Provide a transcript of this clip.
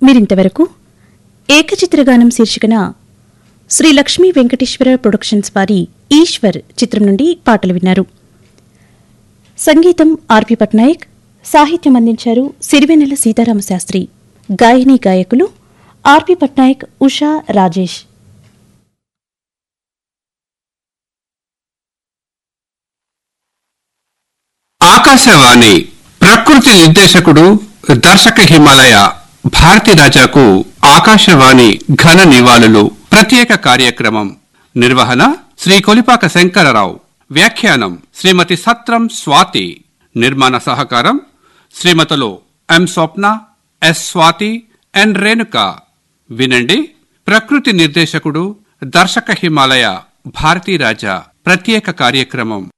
మీరింతవరకు ఏకచిత్రగానం శీర్షికన శ్రీ లక్ష్మీ వెంకటేశ్వర ప్రొడక్షన్స్ వారి ఈశ్వర్ చిత్రం నుండి పాటలు విన్నారు సంగీతం ఆర్పి పట్నాయక్ సాహిత్యం అందించారు సిరివెన్నెల సీతారామశాస్త్రి గాయని గాయకులు ఆర్పి పట్నాయక్ ఉషా రాజేష్ ఆకాశవాణి ప్రకృతి నిర్దేశకుడు దర్శక హిమాలయ భారతి రాజాకు ఆకాశవాణి ఘన నివాళులు ప్రత్యేక కార్యక్రమం నిర్వహణ శ్రీ కొలిపాక శంకరరావు వ్యాఖ్యానం శ్రీమతి సత్రం స్వాతి నిర్మాణ సహకారం శ్రీమతులు M Swapna S Swathi N Renuka వినండి ప్రకృతి నిర్దేశకుడు దర్శక హిమాలయ భారతీ రాజా ప్రత్యేక కార్యక్రమం